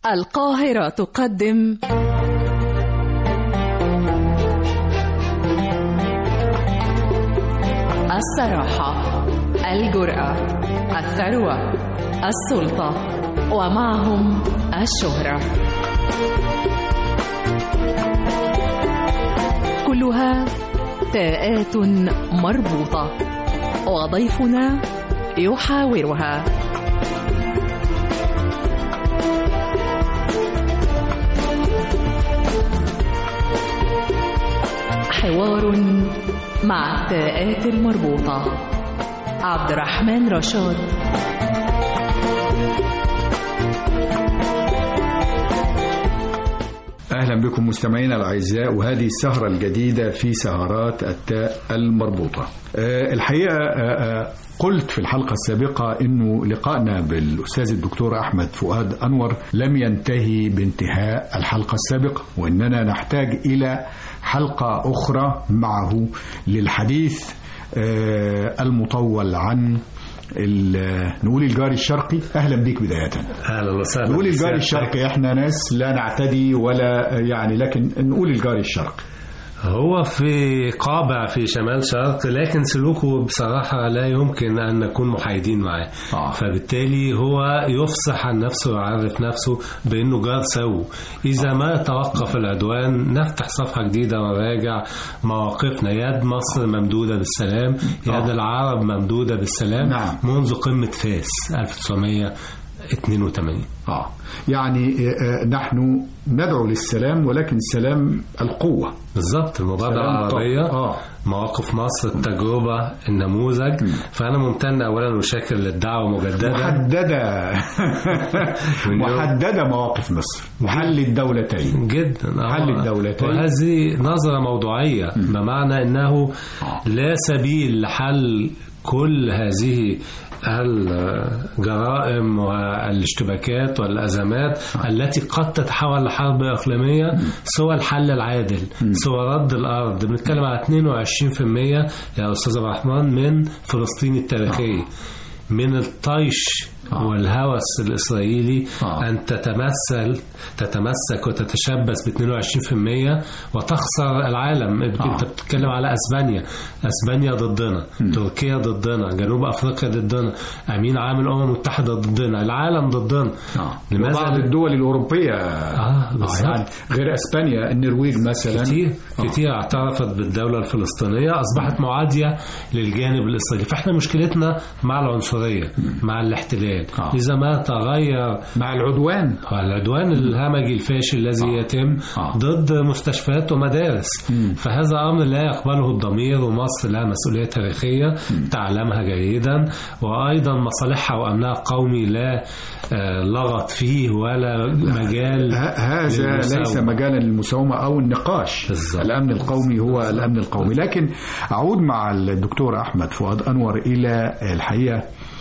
القاهرة تقدم الصراحة الجرأة الثروة السلطة ومعهم الشهرة كلها تاءات مربوطة وضيفنا يحاورها حوار مع التاءات المربوطة عبد الرحمن رشاد أهلا بكم مستمعينا الأعزاء وهذه السهرة الجديدة في سهرات التاء المربوطة أه الحقيقة أه قلت في الحلقة السابقة أنه لقائنا بالأستاذ الدكتور أحمد فؤاد أنور لم ينتهي بانتهاء الحلقة السابقة وأننا نحتاج إلى حلقة أخرى معه للحديث أه المطول عن نقول الجاري الشرقي اهلا بيك بدايه اهلا وسهلا نقول الجاري الشرقي احنا ناس لا نعتدي ولا يعني لكن نقول الجاري الشرقي هو في قابع في شمال شرق لكن سلوكه بصراحة لا يمكن أن نكون محايدين معاه آه. فبالتالي هو يفصح عن نفسه ويعرف نفسه بأنه جار سوي إذا ما توقف العدوان نفتح صفحة جديدة ونراجع مواقفنا يد مصر ممدودة بالسلام يد آه. العرب ممدودة بالسلام نعم. منذ قمة فاس 1982 اه يعني آه، نحن ندعو للسلام ولكن السلام القوه بالظبط المبادرة سلام العربية طب. آه. مواقف مصر التجربة النموذج فأنا ممتن أولا وشاكر للدعوة مجددا محدده من يوم- محدده مواقف مصر حل الدولتين جدا آه. حل الدولتين. وهذه نظرة موضوعية بمعنى أنه لا سبيل لحل كل هذه الجرائم والاشتباكات والأزمات التي قد تتحول لحرب إقليمية سوى الحل العادل سوى رد الأرض بنتكلم على 22% يا أستاذ عبد الرحمن من فلسطين التاريخية من الطيش والهوس الإسرائيلي آه. أن تتمثل تتمسك وتتشبث ب 22% وتخسر العالم آه. أنت بتتكلم على أسبانيا أسبانيا ضدنا تركيا ضدنا جنوب أفريقيا ضدنا أمين عام الأمم المتحدة ضدنا العالم ضدنا آه. لماذا وبعض الدول الاوروبيه آه، بالظبط. يعني غير اسبانيا النرويج مثلا كتير آه. كتير اعترفت بالدولة الفلسطينية أصبحت معادية للجانب الإسرائيلي فإحنا مشكلتنا مع العنصرية مع الاحتلال آه. إذا ما تغير مع العدوان العدوان الهمجي الفاشل الذي يتم آه. ضد مستشفيات ومدارس فهذا أمر لا يقبله الضمير ومصر لها مسؤولية تاريخية تعلمها جيدا وأيضا مصالحها وأمنها القومي لا آه، لغط فيه ولا مجال ه- هذا للمساومة. ليس مجالا للمساومة أو النقاش بالظبط. الأمن القومي هو الأمن القومي لكن أعود مع الدكتور أحمد فؤاد أنور إلى الحقيقة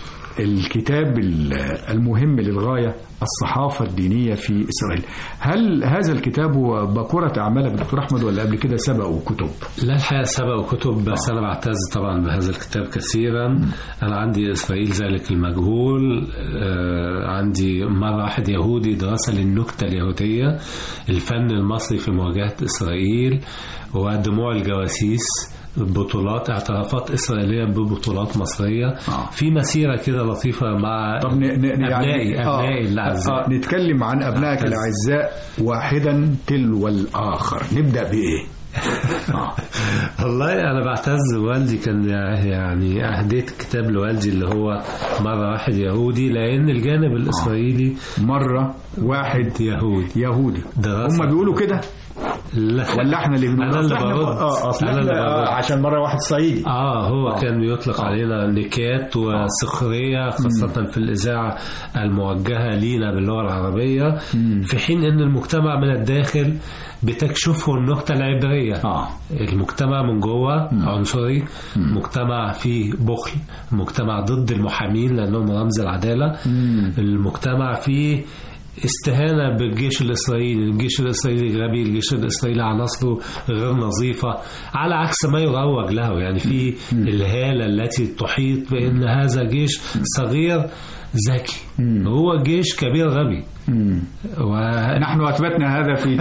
الكتاب ال- المهم للغاية الصحافة الدينية في إسرائيل هل هذا الكتاب هو باكورة أعمالك دكتور أحمد ولا قبل كده سبقوا كتب لا الحقيقة سبق كتب بس أنا بعتز طبعا بهذا الكتاب كثيرا أنا عندي إسرائيل ذلك المجهول آه، عندي مرة واحد يهودي دراسة للنكتة اليهودية الفن المصري في مواجهة إسرائيل ودموع الجواسيس بطولات اعترافات إسرائيلية ببطولات مصرية آه. في مسيرة كده لطيفة مع طب ن- ن- أبنائي يعني أبنائي الأعزاء آه نتكلم عن أبنائك أعتز. الأعزاء واحدا تلو الآخر نبدأ بإيه؟ آه. والله انا بعتز والدي كان يعني اهديت كتاب لوالدي اللي هو مره واحد يهودي لان الجانب الاسرائيلي مرة واحد يهودي يهودي دراسة. هم بيقولوا كده لا ولا احنا اللي بنقول انا أصل اللي إحنا- برد اه اصل انا اللي إحنا- آه، برد عشان مره واحد صعيدي اه هو آه. كان بيطلق علينا نكات وسخريه خاصه في الاذاعه الموجهه لينا باللغه العربيه في حين ان المجتمع من الداخل بتكشفه النكته العبريه اه المجتمع من جوه عنصري مجتمع فيه بخل مجتمع ضد المحامين لانهم رمز العداله المجتمع فيه استهانة بالجيش الإسرائيلي الجيش الإسرائيلي غبي الجيش الإسرائيلي عناصره غير نظيفة على عكس ما يروج له يعني في الهالة التي تحيط بأن هذا جيش صغير ذكي هو جيش كبير غبي نحن اثبتنا هذا في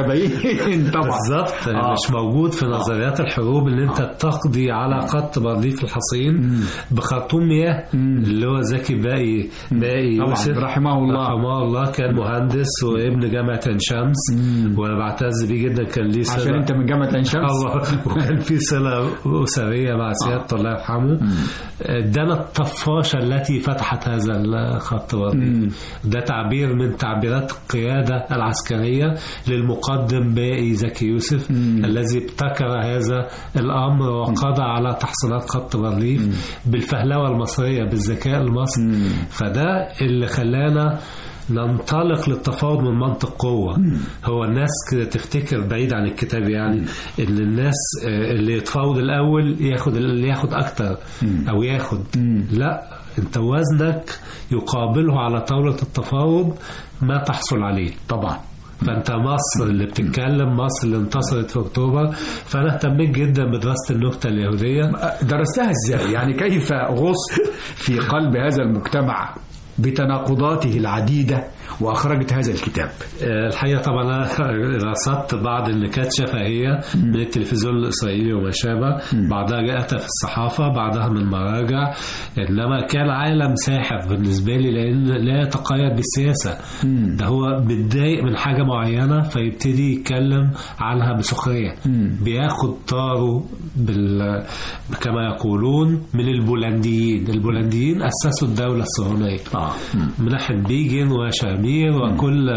73 طبعا بالظبط آه. مش موجود في نظريات الحروب ان انت تقضي على خط برديف الحصين بخرطوم مياه اللي هو زكي باقي باقي طبعاً، يوسف رحمه الله. رحمه الله كان مهندس وابن جامعه عين شمس وانا بعتز بيه جدا كان ليه عشان صلة- انت من جامعه عين شمس الله وكان في صلة أسرية مع سيادته الله يرحمه ادانا الطفاشة التي فتحت هذا الخط برضه. ده تعبير من تعبيرات القيادة العسكرية للمقدم باقي زكي يوسف الذي ابتكر هذا الأمر وقضى على تحصينات خط بارليف بالفهلوة المصرية بالذكاء المصري فده اللي خلانا ننطلق للتفاوض من منطق قوة هو الناس كده تفتكر بعيد عن الكتاب يعني ان الناس آه، اللي يتفاوض الاول ياخد اللي ياخد اكتر او ياخد لا انت وزنك يقابله على طاولة التفاوض ما تحصل عليه طبعا فانت مصر اللي بتتكلم مصر اللي انتصرت في اكتوبر فانا اهتميت جدا بدراسه النكته اليهوديه درستها ازاي يعني كيف غصت في قلب هذا المجتمع بتناقضاته العديدة وأخرجت هذا الكتاب آه، الحقيقه طبعا انا رصدت بعض النكات شفهيه من التلفزيون الاسرائيلي وما شابه بعدها جاءتها في الصحافه بعدها من مراجع انما كان عالم ساحر بالنسبه لي لان لا يتقيد بالسياسه ده هو متضايق من حاجه معينه فيبتدي يتكلم عنها بسخريه بياخد طاره بال كما يقولون من البولنديين البولنديين اسسوا الدوله الصهيونيه آه. منحن بيجن وشامير وكل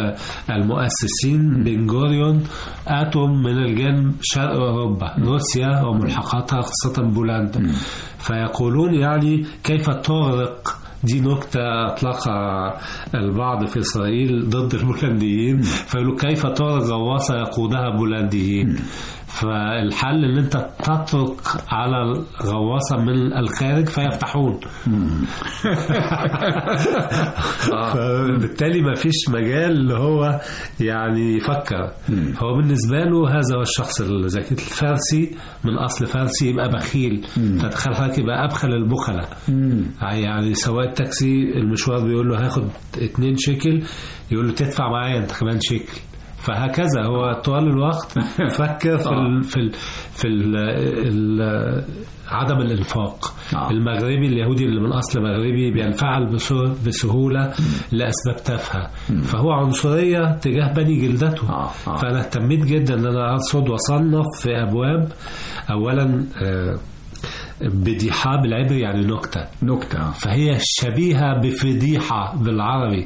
المؤسسين بن جوريون أتوا من الجانب شرق أوروبا روسيا وملحقاتها خاصة بولندا فيقولون يعني كيف تغرق دي نكتة أطلقها البعض في إسرائيل ضد البولنديين فيقولوا كيف تغرق غواصة يقودها بولنديين فالحل ان انت تترك على الغواصه من الخارج فيفتحون فبالتالي ما فيش مجال اللي هو يعني يفكر هو بالنسبه له هذا هو الشخص الذكي الفارسي من اصل فارسي يبقى بخيل فتخيل حضرتك يبقى ابخل البخله يعني سواق التاكسي المشوار بيقول له هاخد 2 شيكل يقول له تدفع معايا انت كمان شيكل فهكذا هو طوال الوقت فكر في ال في ال في ال ال عدم الانفاق آه. المغربي اليهودي اللي من اصل مغربي بينفعل بسه- بسهوله لاسباب تافهه فهو عنصريه تجاه بني جلدته آه. آه. فانا اهتميت جدا ان انا ارصد واصنف في ابواب اولا آه، بديحه بالعبري يعني نكته نكتة فهي شبيهه بفضيحه بالعربي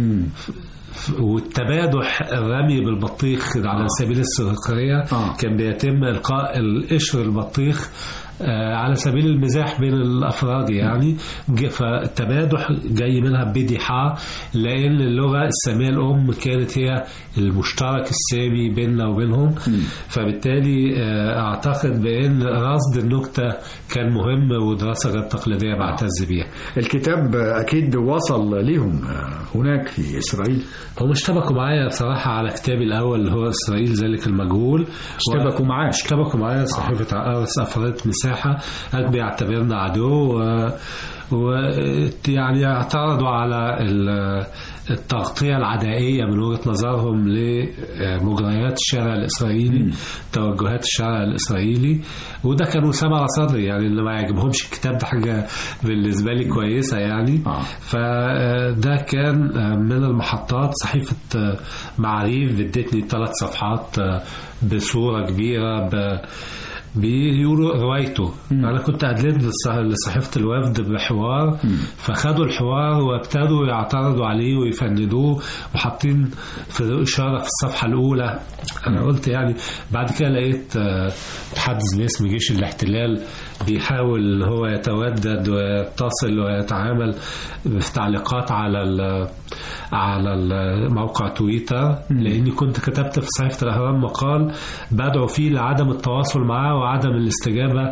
والتبادح الرمي بالبطيخ على سبيل السخرية آه. كان بيتم إلقاء القشر البطيخ آه، على سبيل المزاح بين الأفراد يعني ج- فالتبادح جاي منها بديحة لأن اللغة السامية الأم كانت هي المشترك السامي بيننا وبينهم فبالتالي آه، أعتقد بأن رصد النكتة كان مهم ودراسة غير تقليدية بعتز بيها الكتاب أكيد وصل ليهم هناك في إسرائيل هم اشتبكوا معايا بصراحة على كتابي الأول اللي هو إسرائيل ذلك المجهول اشتبكوا معاك اشتبكوا معايا صحيفة أرس أفرادت مساحة قال بيعتبرنا عدو و... ويعني اعترضوا على ال- التغطية العدائية من وجهة نظرهم لمجريات الشارع الإسرائيلي توجهات الشارع الإسرائيلي وده كان أسامة صدري يعني اللي ما يعجبهمش الكتاب ده حاجة بالنسبة لي كويسة يعني آه. فده كان من المحطات صحيفة معاريف ادتني ثلاث صفحات بصورة كبيرة ب بيقولوا روايته انا كنت ادلت للصح- لصحيفه الوفد بحوار فخدوا الحوار وابتدوا يعترضوا عليه ويفندوه وحاطين في اشاره في الصفحه الاولى انا قلت يعني بعد كده لقيت آه، متحدث باسم جيش الاحتلال بيحاول ان هو يتودد ويتصل ويتعامل في تعليقات على ال- على ال- موقع تويتر لاني كنت كتبت في صحيفه الاهرام مقال بدعو فيه لعدم التواصل معاه عدم الاستجابة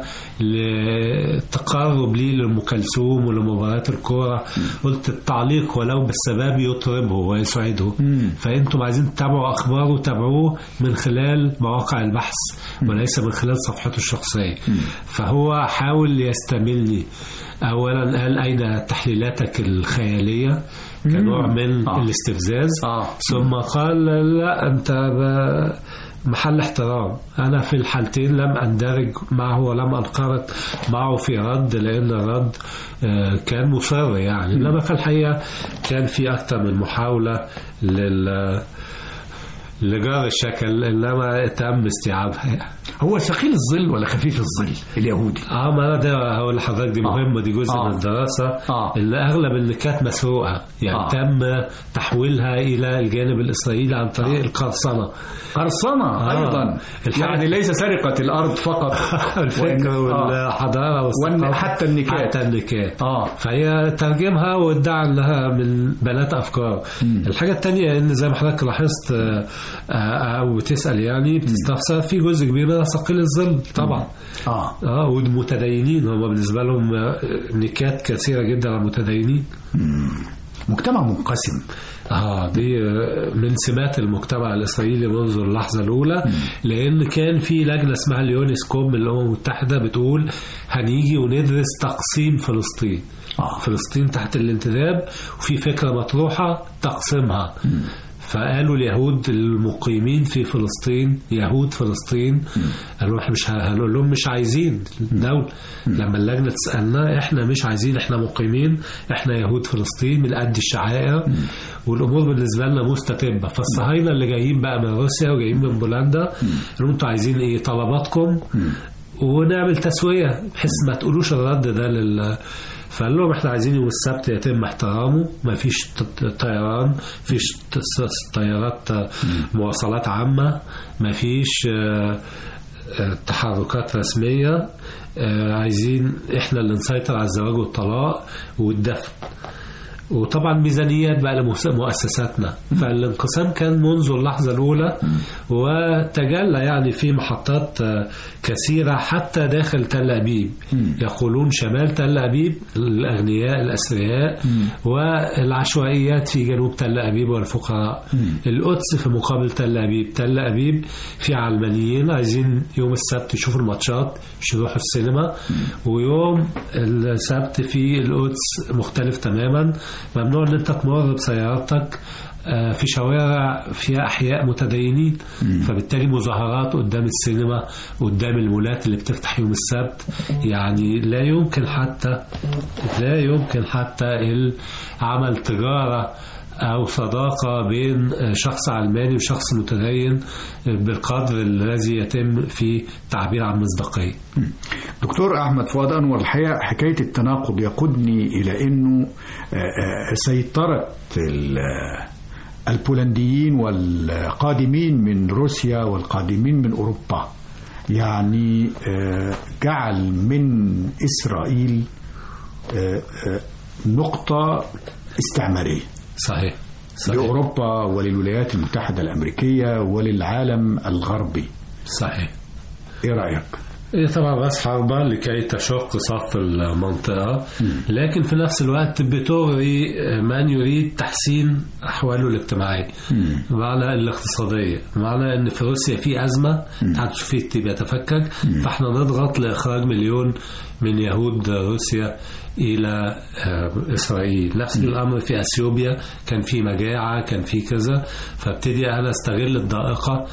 للتقرب لي لأم كلثوم ولمباريات الكورة قلت التعليق ولو بالسباب يطربه ويسعده فأنتم عايزين تتابعوا أخباره تابعوه من خلال مواقع البحث وليس من خلال صفحته الشخصية فهو حاول يستملني أولا قال أين تحليلاتك الخيالية كنوع من آه. الاستفزاز آه. ثم قال لا أنت ب- محل احترام أنا في الحالتين لم أندرج معه ولم أنخرط معه في رد لأن الرد آه، كان مصر يعني إنما في الحقيقة كان في أكثر من محاولة لل لجار الشكل إنما تم استيعابها يعني. هو ثقيل الظل ولا خفيف الظل اليهودي اه ما انا ده هقول لحضرتك دي مهمه دي جزء آه. من الدراسه آه. اللي اغلب النكات مسروقه يعني آه. تم تحويلها الى الجانب الاسرائيلي عن طريق القرصنه قرصنة آه. أيضا الحاجة- يعني ليس سرقة الأرض فقط الفكر وإن- آه. والحضاره وإن والثقافه حتى النكات. حتى النكات آه. فهي ترجمها وادعى انها من بنات افكار الحاجه الثانيه ان زي ما حضرتك لاحظت آه، آه، او بتسال يعني بتستفسر في جزء كبير منها ثقيل الظل طبعا آه اه والمتدينين هم بالنسبه لهم آه، نكات كثيره جدا على المتدينين مجتمع منقسم اه دي آه، من سمات المجتمع الاسرائيلي منذ اللحظه الاولى لان كان في لجنه اسمها اليونسكوم من الامم المتحده بتقول هنيجي وندرس تقسيم فلسطين آه. فلسطين تحت الانتداب وفي فكره مطروحه تقسيمها فقالوا اليهود المقيمين في فلسطين يهود فلسطين قالوا احنا مش ه- هنقول لهم مش عايزين دولة لما اللجنة تسألنا احنا مش عايزين احنا مقيمين احنا يهود فلسطين من قد الشعائر والامور بالنسبة لنا مستتبة فالصهاينة اللي جايين بقى من روسيا وجايين من بولندا قالوا انتوا عايزين ايه طلباتكم ونعمل تسوية بحيث ما تقولوش الرد ده لل فقال لهم احنا عايزين يوم السبت يتم احترامه ما فيش ت- طيران فيش ت- طيارات مواصلات عامة ما فيش آه، آه، تحركات رسمية آه، عايزين احنا اللي نسيطر على الزواج والطلاق والدفن وطبعا ميزانيات بقى لمؤسساتنا فالانقسام كان منذ اللحظة الأولى وتجلى يعني في محطات آه، كثيرة حتى داخل تل أبيب يقولون شمال تل أبيب الأغنياء الأثرياء والعشوائيات في جنوب تل أبيب والفقراء القدس في مقابل تل أبيب تل أبيب في علمانيين عايزين يوم السبت يشوفوا الماتشات مش يروحوا السينما ويوم السبت في القدس مختلف تماما ممنوع ان انت تمر بسيارتك آه، في شوارع فيها احياء متدينين فبالتالي مظاهرات قدام السينما قدام المولات اللي بتفتح يوم السبت يعني لا يمكن حتى لا يمكن حتى عمل تجاره أو صداقة بين شخص علماني وشخص متدين بالقدر الذي يتم في التعبير عن مصداقية دكتور أحمد فؤاد أنور الحقيقة حكاية التناقض يقودني إلى أنه آه، آه، سيطرة ال- آه، البولنديين والقادمين من روسيا والقادمين من أوروبا يعني آه، جعل من إسرائيل آه، آه، نقطة استعمارية صحيح صحيح لأوروبا وللولايات المتحدة الأمريكية وللعالم الغربي صحيح إيه رأيك؟ هي طبعا راس حربة لكي تشق صف المنطقة لكن في نفس الوقت بتغري من يريد تحسين أحواله الاجتماعية معنى الاقتصادية معنى أن في روسيا في أزمة الاتحاد السوفيتي بيتفكك فاحنا نضغط لإخراج مليون من يهود روسيا إلى آه، إسرائيل نفس الأمر في أثيوبيا كان في مجاعة كان في كذا فابتدي أنا أستغل الضائقة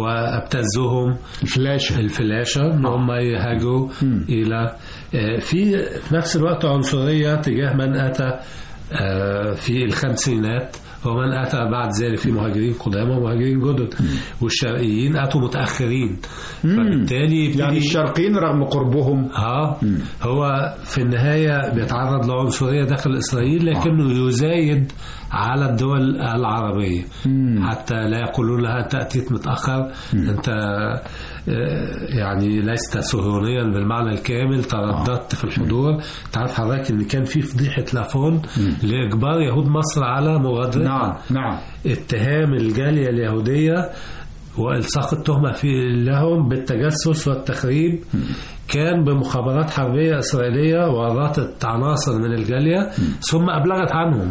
وأبتزهم الفلاشة الفلاشة ان هم يهاجروا الى آه، في في نفس الوقت عنصرية تجاه من اتى آه، في الخمسينات ومن اتى بعد ذلك في مهاجرين قدامى ومهاجرين جدد والشرقيين اتوا متاخرين فبالتالي يبتدي- يعني الشرقيين رغم قربهم اه هو في النهاية بيتعرض لعنصرية داخل إسرائيل لكنه يزايد على الدول العربية حتى لا يقولون لها أنت أتيت متأخر أنت آه، يعني لست صهيونيا بالمعنى الكامل ترددت في الحضور تعرف حضرتك ان كان في فضيحه لافون لاجبار يهود مصر على مغادرتها نعم نعم اتهام الجالية اليهودية والصاق التهمه في لهم بالتجسس والتخريب كان بمخابرات حربيه اسرائيليه ورطت عناصر من الجاليه ثم ابلغت عنهم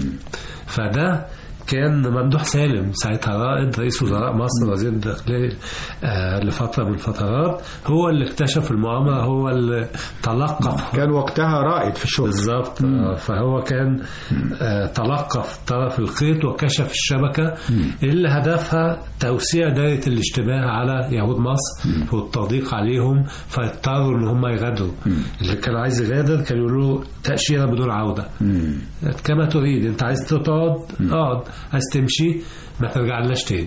فده كان ممدوح سالم ساعتها رائد رئيس وزراء مصر وزير الداخلية آه لفترة من الفترات هو اللي اكتشف المؤامرة هو اللي تلقف كان وقتها رائد في الشغل بالظبط آه، فهو كان آه، تلقف طرف الخيط وكشف الشبكة اللي هدفها توسيع دائرة الاشتباه على يهود مصر والتضييق عليهم فاضطروا ان هم يغادروا اللي كان عايز يغادر كانوا يقولوا له تأشيرة بدون عودة كما تريد انت عايز تقعد اقعد عايز تمشي ما ترجعلناش تاني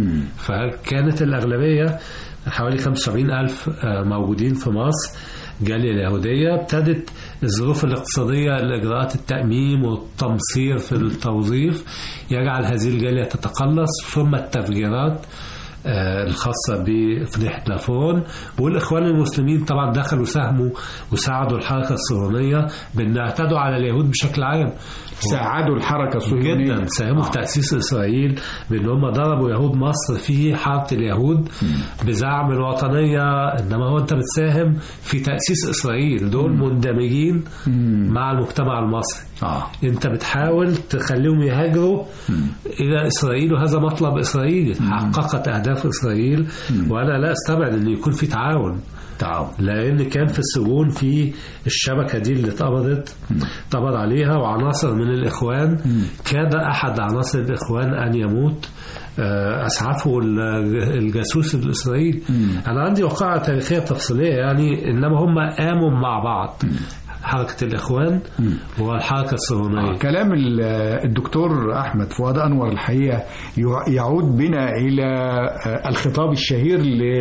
فكانت الأغلبية حوالي 75 ألف آه، موجودين في مصر جالية اليهودية ابتدت الظروف الاقتصادية لإجراءات التأميم والتمصير في التوظيف يجعل هذه الجالية تتقلص ثم التفجيرات آه، الخاصة بفضيحة لافون والإخوان المسلمين طبعا دخلوا ساهموا وساعدوا الحركة الصهيونية بأن اعتدوا على اليهود بشكل عام ساعدوا الحركة الصهيونية جدا ساهموا في تأسيس إسرائيل بأن هم ضربوا يهود مصر في حرب اليهود بزعم الوطنية إنما هو أنت بتساهم في تأسيس إسرائيل دول مندمجين مع المجتمع المصري آه. انت بتحاول تخليهم يهاجروا الى اسرائيل وهذا مطلب اسرائيلي حققت اهداف اسرائيل وانا لا استبعد ان يكون في تعاون تعاون لان كان في السجون في الشبكه دي اللي اتقبضت اتقبض عليها وعناصر من الاخوان كاد احد عناصر الاخوان ان يموت آه، اسعفه ال- الجاسوس الاسرائيلي انا عندي وقائع تاريخيه تفصيليه يعني انما هم قاموا مع بعض حركه الاخوان والحركه الصهيونيه كلام ال- الدكتور أحمد فؤاد أنور الحقيقة يع- يعود بنا إلى آه، الخطاب الشهير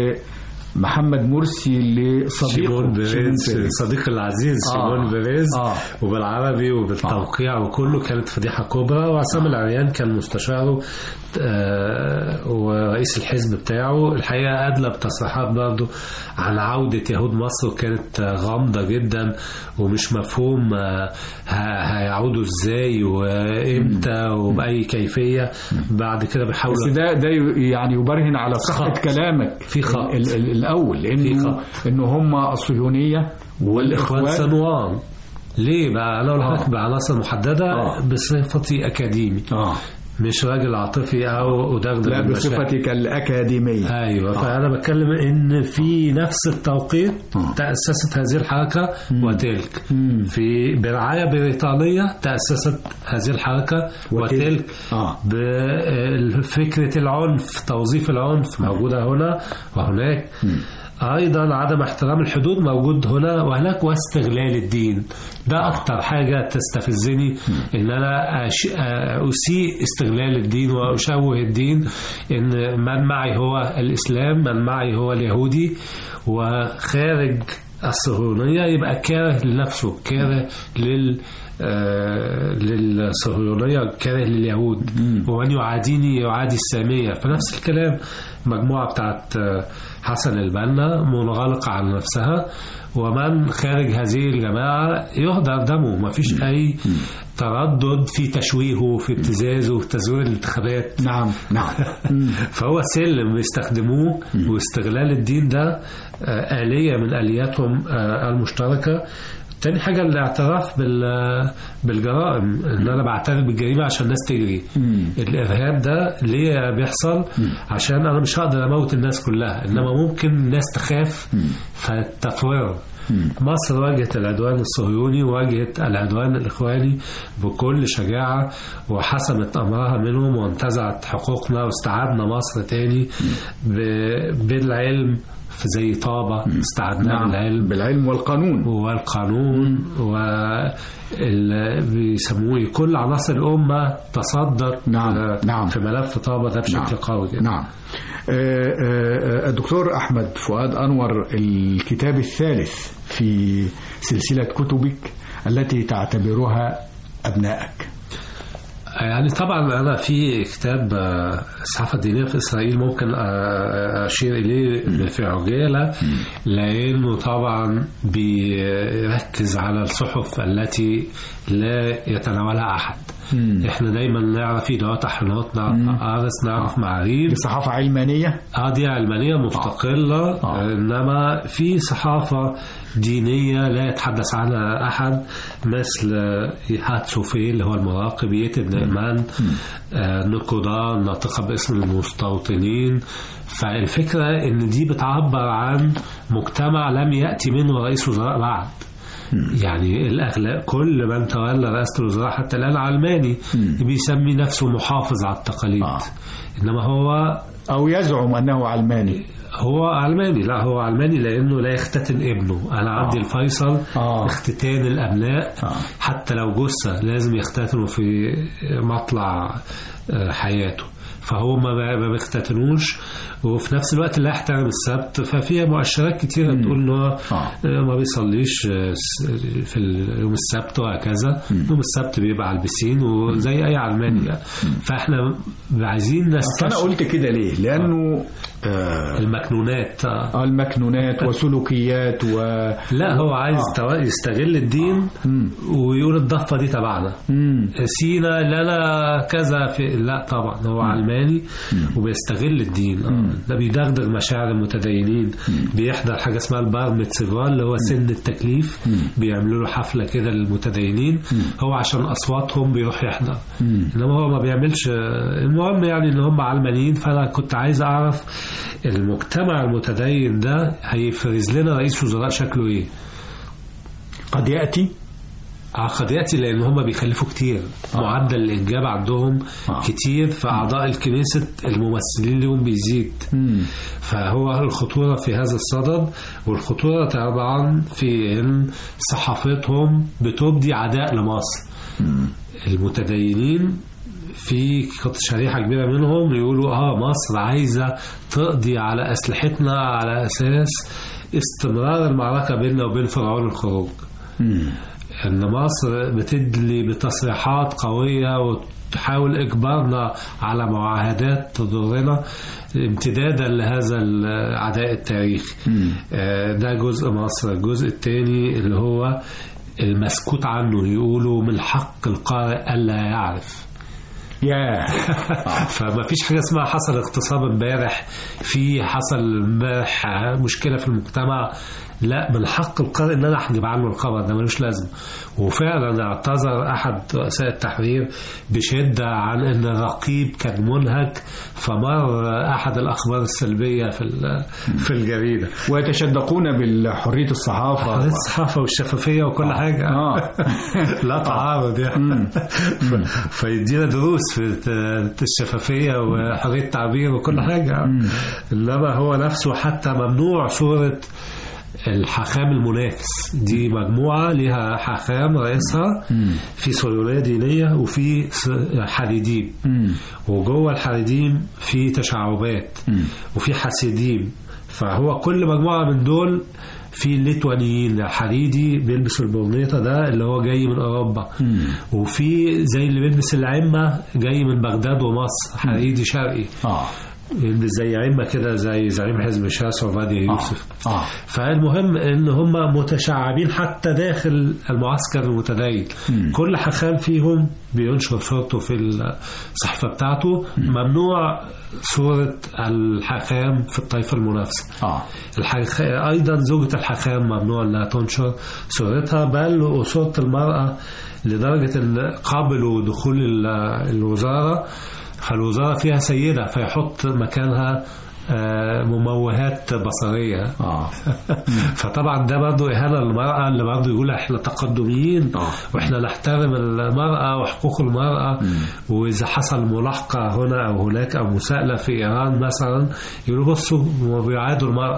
لمحمد مرسي لصديقه شيمون بيريز شيمون صديق العزيز آه. شيمون بيريز آه. وبالعربي وبالتوقيع وكله كانت فضيحه كبرى وعصام العريان كان مستشاره آه، ورئيس الحزب بتاعه الحقيقه ادلى بتصريحات برضه عن عوده يهود مصر وكانت آه، غامضه جدا ومش مفهوم آه، ه- هيعودوا ازاي وامتى وباي كيفيه بعد كده بيحاولوا بس ده ده ي- يعني يبرهن على صحة خط. كلامك في خط. ال- ال- الأول في إنه خط. إنه هم الصهيونية والاخوان والإخوان سنوان ليه بقى انا اقول آه. لك بعناصر محدده آه. بصفتي اكاديمي آه مش راجل عاطفي او ادغدغ لا المشاعر. بصفتك الأكاديمية ايوه فانا بتكلم ان في نفس التوقيت آه. تاسست هذه الحركه وتلك في برعايه بريطانيه تاسست هذه الحركه وتلك. وتلك آه. بفكره العنف توظيف العنف موجوده هنا وهناك ايضا عدم احترام الحدود موجود هنا وهناك واستغلال الدين ده اكتر حاجه تستفزني ان انا أش... اسيء استغلال الدين واشوه الدين ان من معي هو الاسلام من معي هو اليهودي وخارج الصهيونيه يبقى كاره لنفسه كاره لل آه، للصهيونية كاره لليهود ومن يعاديني يعادي السامية فنفس الكلام مجموعة بتاعت آه، حسن البنا منغلقة على نفسها ومن خارج هذه الجماعة يهدر دمه ما فيش أي تردد في تشويهه في ابتزازه في تزوير الانتخابات نعم نعم فهو سلم بيستخدموه واستغلال الدين ده آه، آلية من آلياتهم آه، المشتركة تاني حاجة الاعتراف بال- بالجرائم ان انا بعترف بالجريمة عشان الناس تجري الارهاب ده ليه بيحصل عشان انا مش هقدر اموت الناس كلها انما ممكن الناس تخاف فتفر مصر واجهت العدوان الصهيوني وواجهت العدوان الإخواني بكل شجاعة وحسمت أمرها منهم وانتزعت حقوقنا واستعادنا مصر تاني ب- بالعلم في زي طابة استعدنا نعم بالعلم بالعلم والقانون والقانون و ال- بيسموه إيه؟ كل عناصر الأمة تصدر نعم، آه، نعم. في ملف طابة ده بشكل نعم. قوي جدا نعم آه، آه، آه، الدكتور أحمد فؤاد أنور الكتاب الثالث في سلسلة كتبك التي تعتبرها أبنائك يعني طبعا انا في كتاب آه، الصحافه الدينيه في اسرائيل ممكن آه، اشير اليه في عجاله لانه طبعا بيركز على الصحف التي لا يتناولها احد مم. احنا دايما نعرف ادارات احرنات نعرف ارس نعرف معاريف دي صحافة علمانية اه دي علمانية مستقلة آه. إنما في صحافة دينية لا يتحدث عنها أحد مثل إيهات صوفي اللي هو المراقب يتب نعمان آه نقودة ناطقة باسم المستوطنين فالفكرة إن دي بتعبر عن مجتمع لم يأتي منه رئيس وزراء بعد يعني الأغلب كل من تولى رئاسة الوزراء حتى الآن علماني بيسمي نفسه محافظ على التقاليد آه. إنما هو أو يزعم أنه علماني هو علماني لا هو علماني لانه لا يختتن ابنه انا عندي آه. الفيصل آه. اختتان الابناء آه. حتى لو جثه لازم يختتنوا في مطلع آه، حياته فهو ما ما بيختتنوش وفي نفس الوقت لا يحترم السبت ففيها مؤشرات كتيرة بتقول انه هو آه. ما بيصليش آه، س- في ال- يوم السبت وهكذا يوم السبت بيبقى على البسين وزي اي علماني يعني. فاحنا عايزين أنا نستشعر قلت كده ليه لأنه آه المكنونات آه. المكنونات وسلوكيات و لا هو عايز آه. تو- يستغل الدين مم. ويقول الضفه دي تبعنا مم. سينا لنا كذا في لا طبعا هو علماني وبيستغل الدين آه. ده بيدغدغ مشاعر المتدينين بيحضر حاجه اسمها البار ميتسيفال اللي هو سن التكليف بيعملوا له حفله كده للمتدينين هو عشان اصواتهم بيروح يحضر انما هو ما بيعملش المهم يعني ان هم علمانيين فانا كنت عايز اعرف المجتمع المتدين ده هيفرز لنا رئيس وزراء شكله ايه قد يأتي قد ياتي لان هم بيخلفوا كتير معدل الانجاب عندهم آه. كتير فاعضاء الكنيسه الممثلين لهم بيزيد مم. فهو الخطوره في هذا الصدد والخطوره طبعا في ان صحافتهم بتبدي عداء لمصر المتدينين في شريحة كبيرة منهم يقولوا اه مصر عايزة تقضي على أسلحتنا على أساس استمرار المعركة بيننا وبين فرعون الخروج مم. ان مصر بتدلي بتصريحات قويه وتحاول اجبارنا على معاهدات تضرنا امتدادا لهذا العداء التاريخي مم. آه، ده جزء مصر الجزء الثاني اللي هو المسكوت عنه يقولوا من حق القارئ الا يعرف يا فما فيش حاجه اسمها حصل اغتصاب امبارح في حصل امبارح مشكله في المجتمع لا من حق القارئ ان انا احجب عنه الخبر ده ملوش لازمه وفعلا اعتذر احد رؤساء التحرير بشده عن ان الرقيب كان منهك فمر احد الاخبار السلبيه في ال- في الجريده ويتشدقون بالحرية الصحافة الصحافه والشفافيه وكل حاجه آه. لا تعارض يعني ف- فيدينا دروس في الت- الشفافية وحرية التعبير وكل حاجة إنما هو نفسه حتى ممنوع صورة الحاخام المنافس دي مجموعة لها حاخام رئيسها في صهيونية دينية وفي س- حديديم مم. وجوه الحديديم في تشعبات وفي حسيديم فهو كل مجموعة من دول في الليتوانيين الحديدي بيلبس البرنيطة ده اللي هو جاي من أوروبا وفي زي اللي بيلبس العمة جاي من بغداد ومصر حديدي شرقي آه. يلبس زي عمة كده زي زعيم حزب شاس وفادي يوسف آه. فالمهم ان هم متشعبين حتى داخل المعسكر المتدين كل حخام فيهم بينشر صورته في الصحيفه بتاعته ممنوع صوره الحخام في الطائفه المنافسه آه. الحخ... ايضا زوجة الحخام ممنوع انها تنشر صورتها بل وصورة المرأة لدرجة ان قابلوا دخول ال- الوزارة فالوزارة فيها سيدة فيحط مكانها آه، مموهات بصرية آه. فطبعا ده برضه إهانة للمرأة اللي برضه يقول إحنا تقدميين آه. وإحنا نحترم المرأة وحقوق المرأة وإذا حصل ملاحقة هنا أو هناك أو مساءلة في إيران مثلا يقولوا بصوا هم بيعادوا المرأة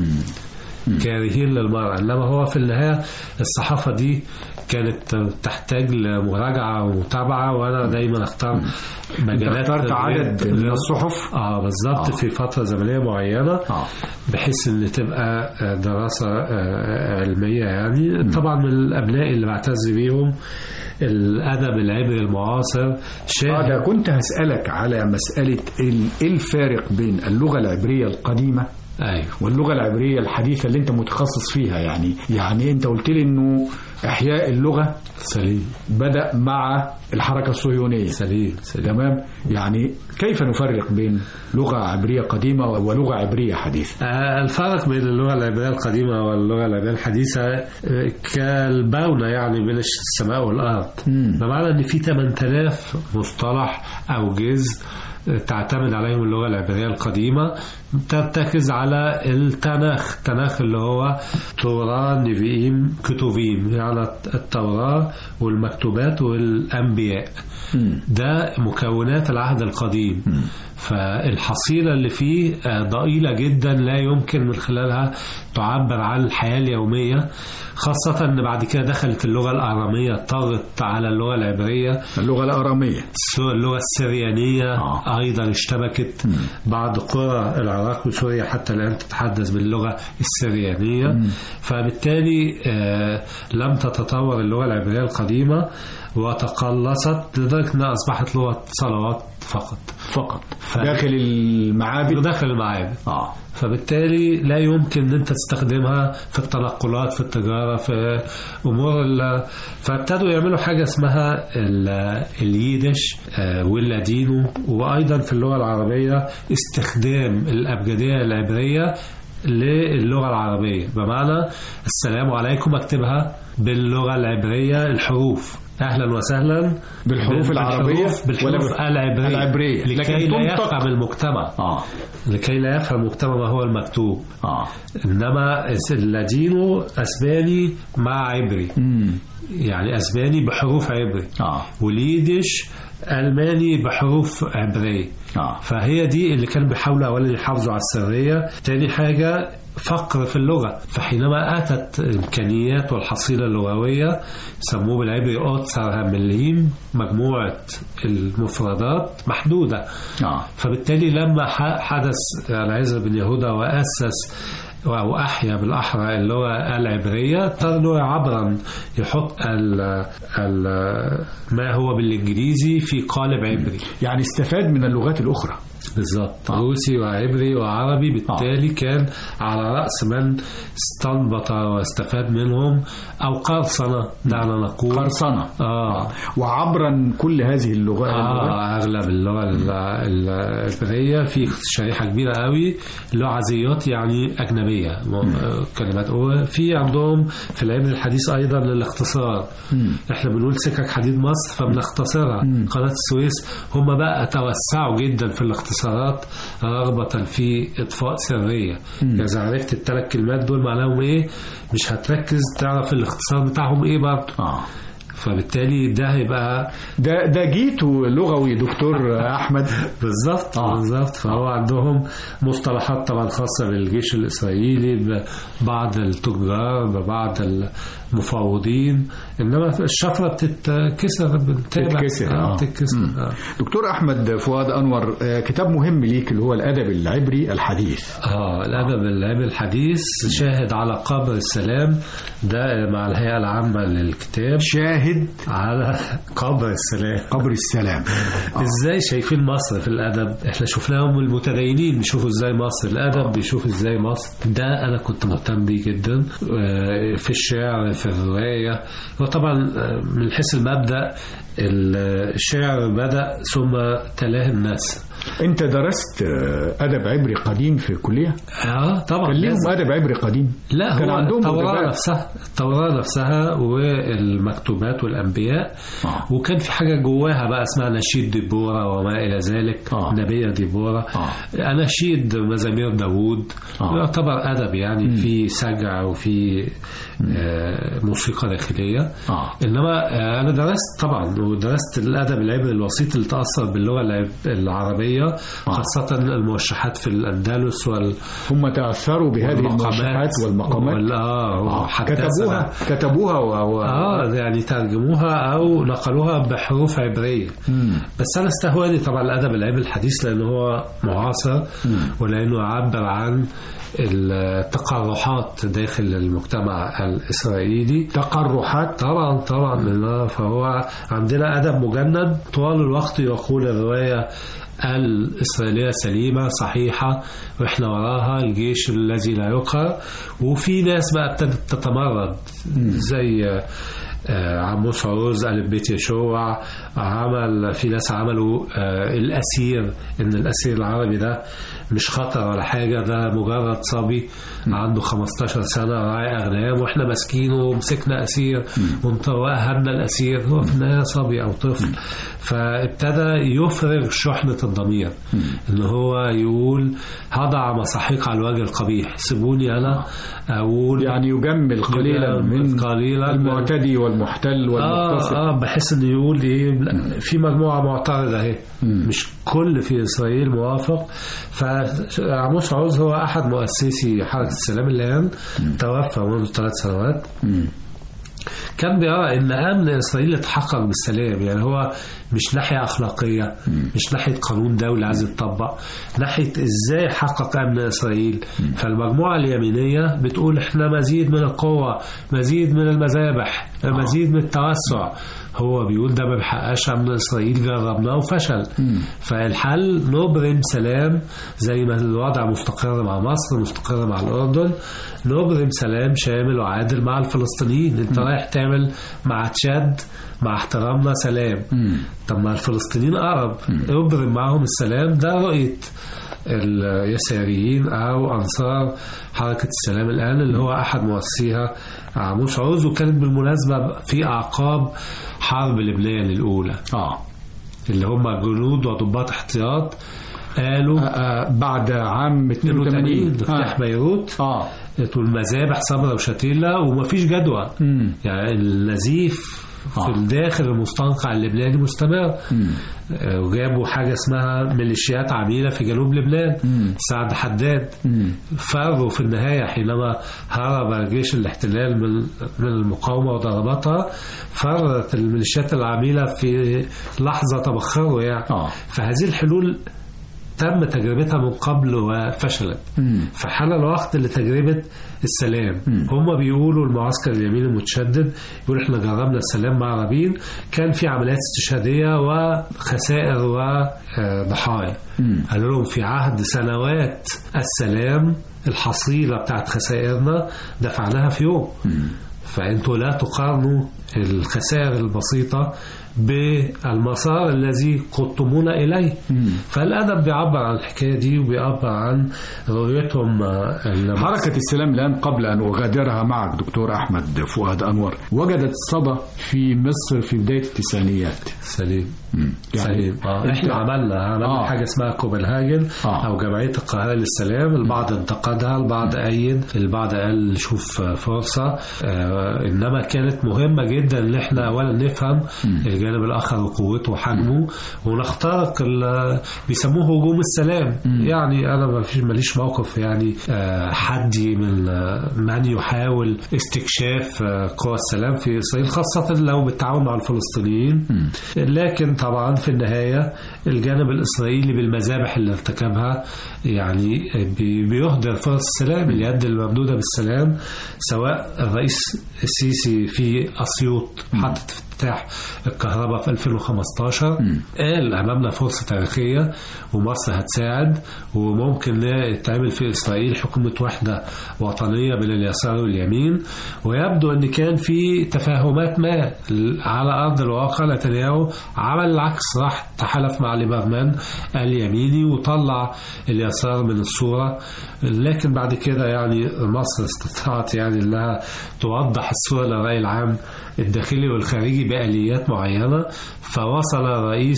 كارهين للمرأة إنما هو في النهاية الصحافة دي كانت تحتاج لمراجعة ومتابعة وأنا دايما أختار مجالات اخترت عدد غير- من الصحف اه بالظبط آه. في فترة زمنية معينة آه. بحيث ان تبقى آه، دراسة آه، علمية يعني طبعا من الابناء اللي بعتز بيهم الادب العبري المعاصر آه شاهد ده كنت هسألك على مسألة ال- إيه الفارق بين اللغة العبرية القديمة ايوه واللغة العبرية الحديثة اللي انت متخصص فيها يعني يعني انت قلت لي انه احياء اللغة سليم بدأ مع الحركة الصهيونية سليم سليم تمام يعني كيف نفرق بين لغة عبرية قديمة ولغة عبرية حديثة آه، الفرق بين اللغة العبرية القديمة واللغة العبرية الحديثة آه، كالبونة يعني بين السماء والأرض مم. بمعنى أن في 8000 مصطلح أو جز آه، تعتمد عليهم اللغة العبرية القديمة ترتكز على التناخ التناخ اللي هو توراة نبيين كتبين يعني التوراة والمكتوبات والأنبياء ده مكونات العهد القديم فالحصيلة اللي فيه آه، ضئيلة جدا لا يمكن من خلالها تعبر عن الحياة اليومية خاصة أن بعد كده دخلت اللغة الآرامية طغت على اللغة العبرية اللغة الآرامية السو- اللغة السريانية آه. أيضا اشتبكت بعض قرى العراق وسوريا حتى الآن تتحدث باللغة السريانية فبالتالي آه، لم تتطور اللغة العبرية القديمة وتقلصت لدرجة أنها أصبحت لغة صلوات فقط فقط ف- داخل المعابد داخل المعابد اه فبالتالي لا يمكن ان انت تستخدمها في التنقلات في التجاره في امور ال- فابتدوا يعملوا حاجه اسمها ال- الييدش آه، واللادينو وايضا في اللغه العربيه استخدام الابجديه العبريه للغه العربيه بمعنى السلام عليكم اكتبها باللغه العبريه الحروف اهلا وسهلا بالحروف العربية بالحروف, بالحروف ولا بال- العبريه العبرية. لكي لكن لا تنطق. يفهم المجتمع اه لكي لا يفهم المجتمع ما هو المكتوب اه انما اللادينو اسباني مع عبري امم يعني اسباني بحروف عبري اه واليدش الماني بحروف عبريه اه فهي دي اللي كانوا بيحاولوا اولا يحافظوا على السريه تاني حاجه فقر في اللغه فحينما اتت الامكانيات والحصيله اللغويه سموه بالعبري اوتسر مليم مجموعه المفردات محدوده اه فبالتالي لما ح- حدث العزة بن يهوذا وأسس أو أحيا بالأحرى اللغة العبرية اضطر إنه عبرا يحط ال ال ما هو بالإنجليزي في قالب عبري يعني استفاد من اللغات الأخرى بالظبط روسي وعبري وعربي بالتالي كان على رأس من استنبط واستفاد منهم أو قرصنة دعنا نقول قرصنة آه وعبرا كل هذه اللغات اللغات اه اغلب اللغه ال- ال- العبريه في شريحه كبيره قوي لغزيات يعني اجنبيه م- كلمات وفي عندهم في العلم الحديث ايضا الاختصار احنا بنقول سكك حديد مصر فبنختصرها قناه السويس هم بقى توسعوا جدا في الاختصارات رغبه في اطفاء سريه اذا عرفت الثلاث كلمات دول معناهم ايه مش هتركز تعرف الاختصار بتاعهم ايه برضه اه فبالتالي ده هيبقى ده ده جيتو لغوي دكتور احمد بالظبط آه. آه. بالظبط فهو عندهم مصطلحات طبعا خاصة بالجيش الإسرائيلي ببعض التجار ببعض المفاوضين إنما الشفرة بتتكسر بتتابع. بتتكسر، آه. آه. بتتكسر مم. آه. دكتور احمد فؤاد انور آه، كتاب مهم ليك اللي هو الادب العبري الحديث اه الادب العلمي الحديث شاهد على قبر السلام ده مع الهيئه العامه للكتاب شاهد على قبر السلام قبر السلام ازاي شايفين مصر في الادب احنا شفناهم المتدينين بيشوفوا ازاي مصر الادب بيشوف ازاي مصر ده انا كنت مهتم بيه جدا آه، في الشعر في الروايه وطبعا آه، من حيث المبدا الشعر بدا ثم تلاه الناس انت درست آه، ادب عبري قديم في الكليه اه طبعا كان ليهم لازم. ادب عبري قديم لا كان هو عندهم التوراة أدباء. نفسها التوراة نفسها والمكتوبات والأنبياء آه. وكان في حاجة جواها بقى اسمها نشيد ديبورا وما إلى ذلك آه. نبية ديبورا آه. أناشيد مزامير داوود آه. يعتبر أدب يعني في سجع وفي آه، موسيقى داخلية آه. إنما آه، أنا درست طبعا ودرست الأدب العبري الوسيط اللي تأثر باللغة العب- العربية خاصة الموشحات في الأندلس وال هم تاثروا بهذه والمقامات الموشحات والمقامات وال- اه آه. وحدثنا. كتبوها كتبوها و... و... اه يعني ترجموها او نقلوها بحروف عبريه مم. بس انا استهواني طبعا الادب العبري الحديث لانه هو معاصر ولانه يعبر عن التقرحات داخل المجتمع الاسرائيلي تقرحات طبعا طبعا لأن فهو عندنا عندنا أدب مجند طوال الوقت يقول الرواية الإسرائيلية سليمة صحيحة وإحنا وراها الجيش الذي لا يقهر وفي ناس بقى ابتدت تتمرد زي آه، عموس عروز ألف بيت يشوع عمل في ناس عملوا آه، الأسير إن الأسير العربي ده مش خطر ولا حاجة ده مجرد صبي عنده 15 سنة راعي أغنام وإحنا ماسكينه ومسكنا أسير وأهبنا الأسير هو في النهاية صبي أو طفل فابتدى يفرغ شحنة الضمير إن هو يقول هضع مساحيق على الوجه القبيح سيبوني أنا أقول يعني يجمل قليلا من قليلا المعتدي والمحتل والمقتصد اه اه بحس انه يقول ايه لا، في مجموعه معترضه اهي مش كل في اسرائيل موافق فعموس عوز هو احد مؤسسي حركه السلام الان توفى منذ ثلاث سنوات كان بيرى ان امن اسرائيل يتحقق بالسلام يعني هو مش ناحيه اخلاقيه مش ناحيه قانون دولي عايز يتطبق ناحيه ازاي حقق امن اسرائيل فالمجموعه اليمينيه بتقول احنا مزيد من القوه مزيد من المذابح مزيد من التوسع هو بيقول ده ما بيحققش امن اسرائيل جربناه وفشل فالحل نبرم سلام زي ما الوضع مستقر مع مصر مستقر مع الاردن نبرم سلام شامل وعادل مع الفلسطينيين انت رايح تعمل مع تشاد مع احترامنا سلام طب ما الفلسطينيين اقرب ابرم معهم السلام ده رؤيه اليساريين او انصار حركه السلام الان اللي هو احد مؤسسيها عموس عوز وكانت بالمناسبه في اعقاب حرب لبنان الاولى اه اللي هم جنود وضباط احتياط قالوا آه، بعد عام 82 82 افتتاح اه, بيروت آه. والمذابح صبرا وشتيلة ومفيش جدوى مم. يعني النزيف آه. في الداخل المستنقع اللبناني مستمر مم. آه، وجابوا حاجة اسمها ميليشيات عميلة في جنوب لبنان مم. سعد حداد مم. فروا في النهاية حينما هرب جيش الاحتلال من من المقاومة وضربتها فرت الميليشيات العميلة في لحظة تبخروا يعني آه. فهذه الحلول تم تجربتها من قبل وفشلت مم. فحان الوقت لتجربة السلام هم بيقولوا المعسكر اليمين المتشدد يقول احنا جربنا السلام مع رابين كان في عمليات استشهادية وخسائر وضحايا مم. قالوا لهم في عهد سنوات السلام الحصيلة بتاعت خسائرنا دفعناها في يوم فانتوا لا تقارنوا الخسائر البسيطة بالمسار الذي قدتمونا إليه فالأدب بيعبر عن الحكاية دي وبيعبر عن رؤيتهم آه، ال- حركة السلام الآن قبل أن أغادرها معك دكتور أحمد فؤاد أنور وجدت صدى في مصر في بداية التسعينيات سليم مم. سليم آه. احنا عملنا عملنا آه. آه. حاجه اسمها كوبنهاجن آه. آه. او جمعيه القاهره للسلام البعض انتقدها البعض ايد البعض قال شوف فرصه آه انما كانت مهمه جدا ان احنا اولا نفهم الجانب الاخر وقوته وحجمه ونخترق ال- بيسموه هجوم السلام يعني انا ما فيش ماليش موقف يعني آه حدي من آه، من يحاول استكشاف آه، قوى السلام في اسرائيل خاصه لو بالتعاون مع الفلسطينيين لكن طبعا في النهاية الجانب الإسرائيلي بالمذابح اللي ارتكبها يعني بي- بيهدر فرص السلام اليد الممدودة بالسلام سواء الرئيس السيسي في أسيوط حطت افتتاح الكهرباء في 2015 قال أمامنا فرصة تاريخية ومصر هتساعد وممكن تعمل في إسرائيل حكومة وحدة وطنية بين اليسار واليمين ويبدو أن كان في تفاهمات ما على أرض الواقع نتنياهو عمل العكس راح تحالف مع ليبرمان اليميني وطلع اليسار من الصورة لكن بعد كده يعني مصر استطاعت يعني انها توضح الصورة للرأي العام الداخلي والخارجي بآليات معينة فوصل الرئيس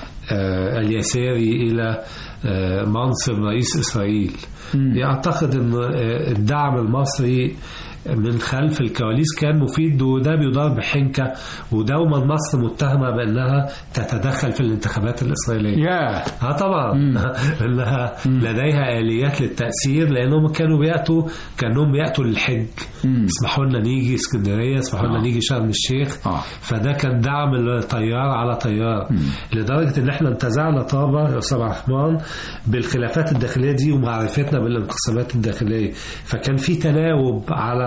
آه، اليساري إلى آه، منصب رئيس إسرائيل يعتقد أن آه، الدعم المصري من خلف الكواليس كان مفيد وده بيدار بحنكة ودوما مصر متهمة بأنها تتدخل في الانتخابات الإسرائيلية يا اه طبعا انها لديها اليات للتاثير لانهم كانوا بياتوا كانهم بياتوا للحج اسمحوا لنا نيجي اسكندريه اسمحوا لنا آه. نيجي شرم الشيخ آه. فده كان دعم الطيار على طيار لدرجه ان احنا انتزعنا طابه يا استاذ عبد الرحمن بالخلافات الداخليه دي ومعرفتنا بالانقسامات الداخليه فكان في تناوب على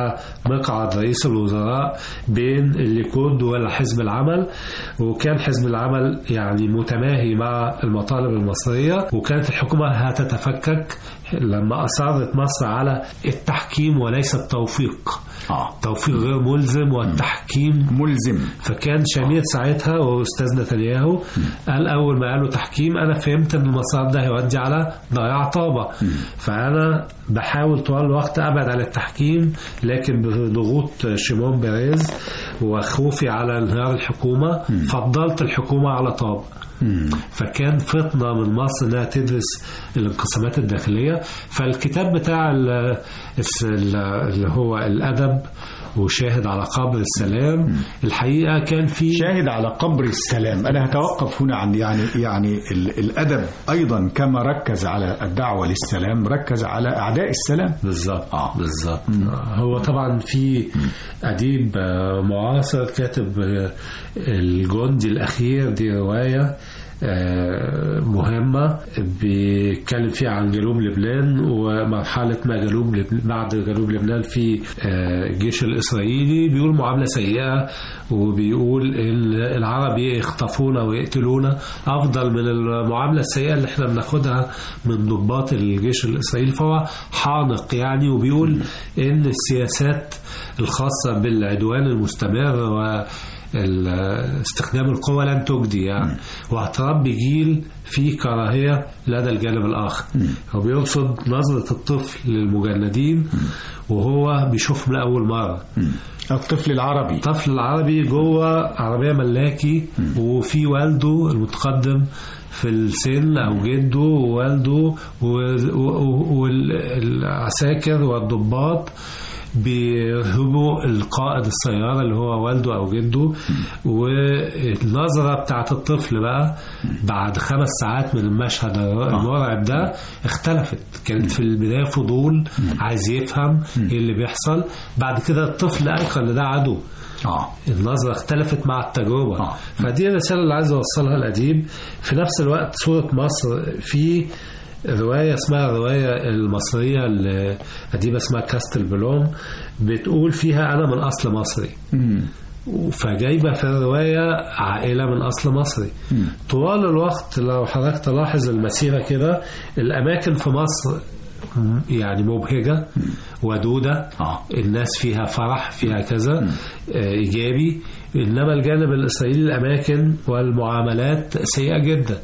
على مقعد رئيس الوزراء بين الليكود وحزب العمل وكان حزب العمل يعني متماهي مع المطالب المصرية وكانت الحكومة هتتفكك لما أصرت مصر على التحكيم وليس التوفيق آه. توفيق غير ملزم والتحكيم ملزم فكان شامير ساعتها واستاذ نتنياهو قال اول ما قالوا تحكيم انا فهمت ان المسار ده هيودي على ضياع طابه فانا بحاول طوال الوقت ابعد عن التحكيم لكن بضغوط شيمون بيريز وخوفي على انهيار الحكومه فضلت الحكومه على طابه فكان فطنة من مصر انها تدرس الانقسامات الداخلية فالكتاب بتاع ال- الس- ال- اللي هو الأدب وشاهد على قبر السلام الحقيقة كان في شاهد على قبر السلام أنا هتوقف هنا عن يعني يعني ال- الأدب أيضا كما ركز على الدعوة للسلام ركز على أعداء السلام بالظبط آه. بالظبط هو طبعا في اديب آه، معاصر كاتب آه، الجندي الاخير دي روايه آه، مهمة بيتكلم فيها عن جنوب لبنان ومرحلة ما جنوب لبنان بعد جنوب لبنان في آه، الجيش الإسرائيلي بيقول معاملة سيئة وبيقول إن العرب يخطفونا ويقتلونا أفضل من المعاملة السيئة اللي احنا بناخدها من ضباط الجيش الإسرائيلي فهو حانق يعني وبيقول إن السياسات الخاصة بالعدوان المستمر و ال- استخدام القوة لن تجدي يعني وهتربي جيل فيه كراهية لدى الجانب الآخر هو بيقصد نظرة الطفل للمجندين وهو بيشوفهم لأول مرة الطفل العربي الطفل العربي جوه عربية ملاكي وفي والده المتقدم في السن أو جده ووالده والعساكر والضباط بيرهبوا القائد السيارة اللي هو والده أو جده والنظرة بتاعت الطفل بقى بعد خمس ساعات من المشهد المرعب ده اختلفت كانت في البداية فضول عايز يفهم ايه اللي بيحصل بعد كده الطفل أيقن ان ده عدو آه. النظرة اختلفت مع التجربة آه. فدي الرسالة اللي عايز أوصلها الأديب في نفس الوقت صورة مصر في رواية اسمها الرواية المصرية لأديبة اسمها كاستل بلوم بتقول فيها أنا من أصل مصري مم. فجايبة في الرواية عائلة من أصل مصري طوال الوقت لو حضرتك تلاحظ المسيرة كده الأماكن في مصر يعني مبهجة ودودة آه. الناس فيها فرح فيها كذا آه، إيجابي إنما الجانب الإسرائيلي الأماكن والمعاملات سيئة جدا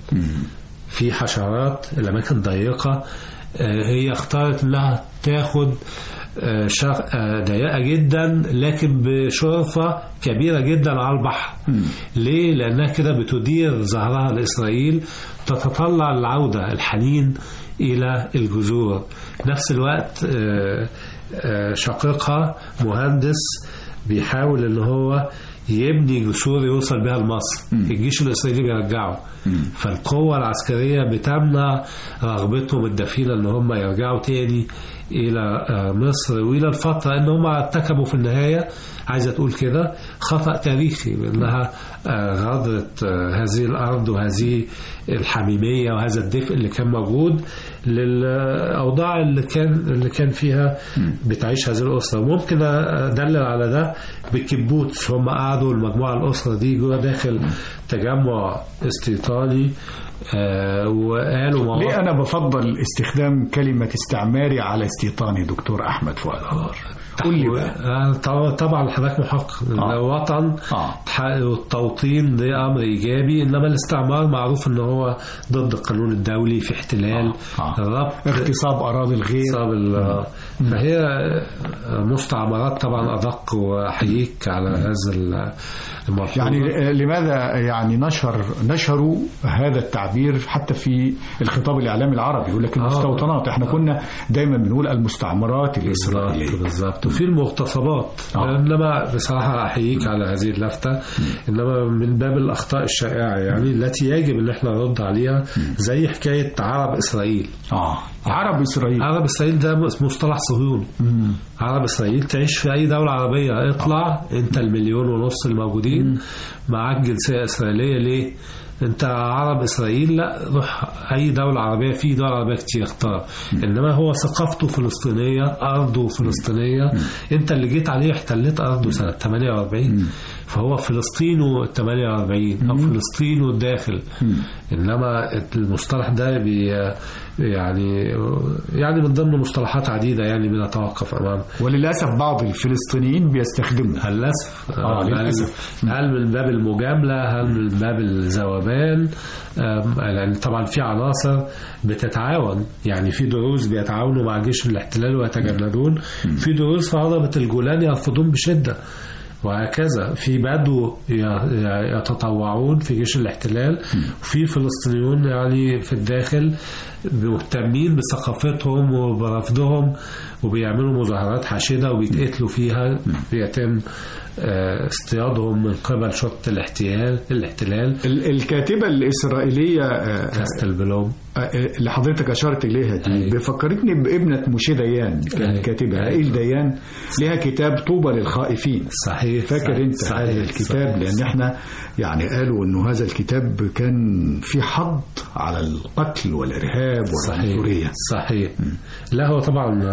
في حشرات الأماكن ضيقة آه، هي اختارت إنها تاخد آه، شر- آه، ضيقة جدا لكن بشرفة كبيرة جدا على البحر ليه؟ لأنها كده بتدير ظهرها لإسرائيل تتطلع العودة الحنين إلى الجذور نفس الوقت آه، آه، شقيقها مهندس بيحاول ان هو يبني جسور يوصل بها لمصر الجيش الاسرائيلي بيرجعه فالقوة العسكرية بتمنع رغبتهم الدفينة ان هم يرجعوا تاني الى آه، مصر والى الفترة ان هم ارتكبوا في النهاية عايزة تقول كده خطأ تاريخي بانها آه، غادرت آه، هذه الارض وهذه الحميمية وهذا الدفء اللي كان موجود للاوضاع اللي كان اللي كان فيها بتعيش هذه الاسره وممكن ادلل على ده بالكبوتس هم قعدوا المجموعه الاسره دي جوه داخل تجمع استيطاني آه، وقالوا مواقف ليه أنا بفضل استخدام كلمة استعماري على استيطاني دكتور أحمد فؤاد أنور قول لي بقى آه، طبعا- طبعا حضرتك محقق آه. الوطن آه. تحقق التوطين ده امر ايجابي انما الاستعمار معروف ان هو ضد القانون الدولي في احتلال آه. ربط اغتصاب أراضي الغير اغتصاب ال- فهي مستعمرات طبعا ادق واحييك على هذا المرحله يعني آه، لماذا يعني نشر نشروا هذا التعبير حتى في الخطاب الإعلامي العربي يقول لك المستوطنات احنا كنا دايما بنقول المستعمرات الإسرائيلية بالظبط بالظبط وفي المغتصبات آه. انما بصراحه احييك على هذه اللفته انما من باب الاخطاء الشائعه يعني التي يجب ان احنا نرد عليها زي حكايه عرب اسرائيل آه عرب إسرائيل عرب اسرائيل ده مصطلح صهيوني عرب اسرائيل تعيش في اي دوله عربيه اطلع انت المليون ونص الموجودين معاك جنسيه اسرائيليه ليه؟ انت عرب اسرائيل لا روح اي دوله عربيه في دول عربيه كتير اختار انما هو ثقافته فلسطينيه ارضه فلسطينيه انت اللي جيت عليه احتليت ارضه سنه 48 فهو فلسطينه 48 او فلسطينه الداخل انما المصطلح ده بي يعني يعني من ضمن مصطلحات عديده يعني بنتوقف امامها وللاسف بعض الفلسطينيين بيستخدموا للأسف آه، هل- للأسف. هل من باب المجاملة هل من باب الذوبان آم، يعني طبعا في عناصر بتتعاون يعني في دروز بيتعاونوا مع جيش الاحتلال ويتجندون في دروز في هضبة الجولان يرفضون بشدة وهكذا في بدو ي- ي- يتطوعون في جيش الاحتلال وفي فلسطينيون يعني في الداخل مهتمين بثقافتهم وبرفضهم وبيعملوا مظاهرات حاشدة وبيتقتلوا فيها بيتم آه، اصطيادهم من قبل شرطة الاحتلال الاحتلال ال- الكاتبة الإسرائيلية آه، كاستل بلوم آه، اللي حضرتك أشرت إليها دي أيوة. بفكرتني بابنة موشي ديان كانت أيوة. كاتبة أيوة. هائل ديان لها كتاب طوبى للخائفين صحيح فاكر صحيح، انت صحيح، هذا الكتاب صحيح، لان احنا يعني قالوا انه هذا الكتاب كان في حض على القتل والارهاب والعنصريه صحيح صحيح لا هو طبعا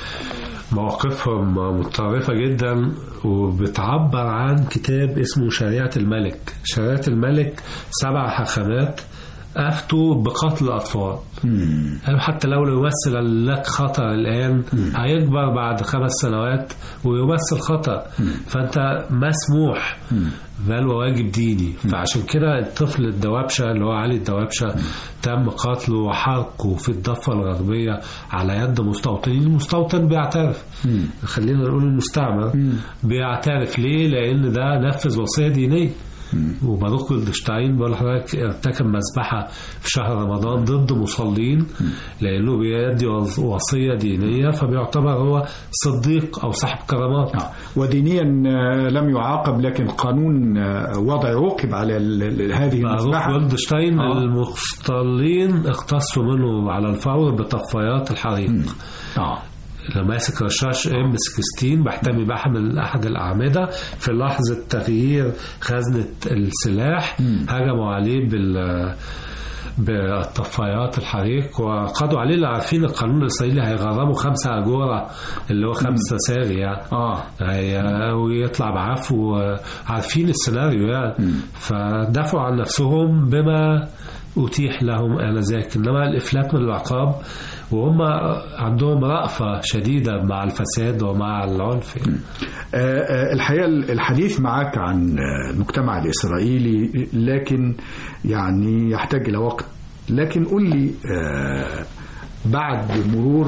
مواقفهم متطرفة جدا وبتعبر عن كتاب اسمه شريعة الملك شريعة الملك سبع حكمات أفتوا بقتل الأطفال قالوا حتى لو يمثل لك خطر الآن هيكبر بعد خمس سنوات ويمثل خطر فأنت مسموح بل وواجب ديني فعشان كده الطفل الدوابشة اللي هو علي الدوابشة تم قتله وحرقه في الضفة الغربية على يد مستوطنين المستوطن بيعترف خلينا نقول المستعمر بيعترف ليه لأن ده نفذ وصية دينية وباروك جولدشتاين بقول لحضرتك ارتكب مذبحة في شهر رمضان ضد مصلين لأنه بيدي وصية دينية فبيعتبر هو صديق أو صاحب كرامات آه. ودينيا آه، لم يعاقب لكن قانون آه، وضع عوقب على ال- ال- هذه باروك المذبحه جولدشتاين آه. المختلين اقتصوا منه على الفور بطفايات الحريق اه لما ماسك رشاش ام 16 بحتمي بحمل احد الاعمده في لحظه تغيير خزنه السلاح هجموا عليه بال بالطفايات الحريق وقضوا عليه اللي عارفين القانون الاسرائيلي هيغرموا خمسة اجوره اللي هو خمسة ساري يعني اه هي- ويطلع بعفو عارفين السيناريو يعني فدافعوا عن نفسهم بما أتيح لهم آنذاك إنما الإفلات من العقاب وهم عندهم رأفة شديدة مع الفساد ومع العنف يعني. آه، آه، الحقيقة الحديث معك عن آه، المجتمع الإسرائيلي لكن يعني يحتاج إلى وقت لكن قل لي آه، بعد مرور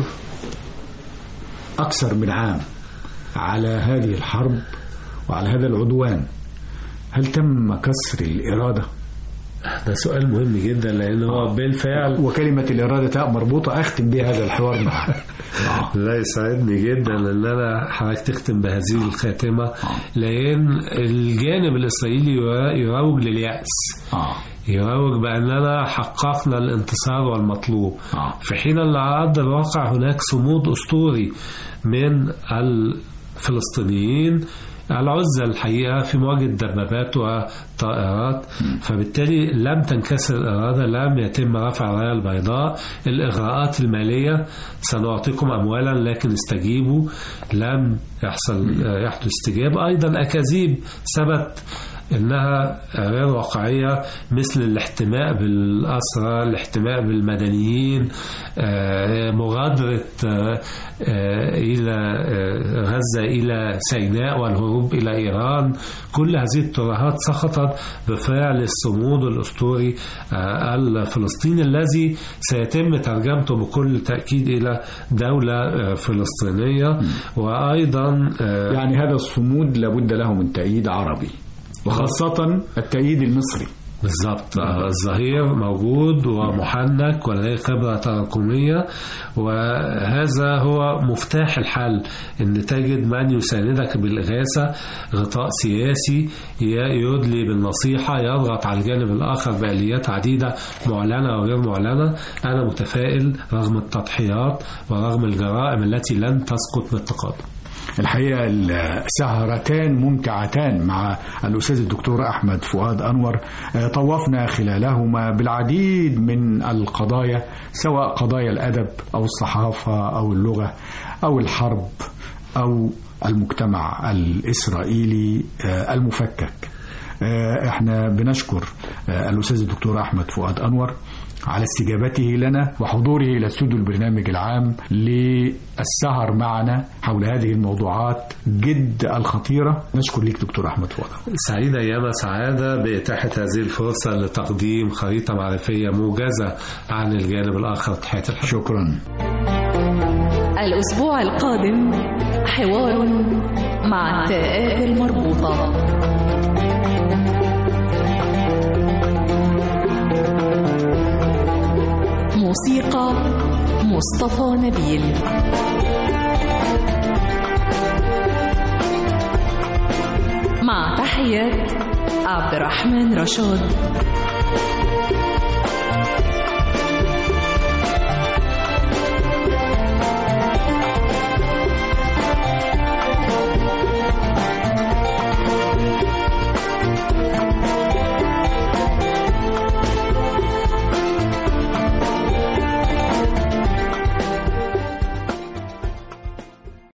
أكثر من عام على هذه الحرب وعلى هذا العدوان هل تم كسر الإرادة ده سؤال مهم جدا لأن هو بالفعل وكلمة الإرادة تاء مربوطة أختم بها هذا الحوار معك آه. لا يسعدني جدا ان انا حضرتك تختم بهذه الخاتمه لان الجانب الاسرائيلي يرا- يروج للياس آه. يروج بأننا حققنا الانتصار والمطلوب آه. في حين أن على أرض الواقع هناك صمود أسطوري من الفلسطينيين العزة الحقيقة في مواجهة دبابات وطائرات فبالتالي لم تنكسر الإرادة لم يتم رفع الراية البيضاء الإغراءات المالية سنعطيكم أموالا لكن استجيبوا لم يحصل يحدث استجابة أيضا أكاذيب ثبت انها غير واقعيه مثل الاحتماء بالاسرى الاحتماء بالمدنيين آه، مغادره آه، آه، الى آه، غزه الى سيناء والهروب الى ايران كل هذه الترهات سقطت بفعل الصمود الاسطوري آه، الفلسطيني الذي سيتم ترجمته بكل تاكيد الى دوله آه، فلسطينيه وايضا آه، يعني هذا الصمود لابد له من تأييد عربي وخاصة التأييد المصري بالضبط آه، الظهير موجود ومحنك ولديه خبرة تراكمية وهذا هو مفتاح الحل ان تجد من يساندك بالإغاثة غطاء سياسي ي- يدلي بالنصيحة يضغط على الجانب الآخر بآليات عديدة معلنة وغير معلنة أنا متفائل رغم التضحيات ورغم الجرائم التي لن تسقط بالتقادم الحقيقة السهرتان ممتعتان مع الأستاذ الدكتور أحمد فؤاد أنور آه، طوفنا خلالهما بالعديد من القضايا سواء قضايا الأدب أو الصحافة أو اللغة أو الحرب أو المجتمع الإسرائيلي آه، المفكك آه، احنا بنشكر آه، الأستاذ الدكتور أحمد فؤاد أنور على استجابته لنا وحضوره إلى استوديو البرنامج العام للسهر معنا حول هذه الموضوعات جد الخطيرة نشكر لك دكتور أحمد فؤاد سعيد أيام سعادة بإتاحة هذه الفرصة لتقديم خريطة معرفية موجزة عن الجانب الآخر تحية الحب شكرا الأسبوع القادم حوار مع التاءات المربوطة موسيقى مصطفى نبيل مع تحيات عبد الرحمن رشاد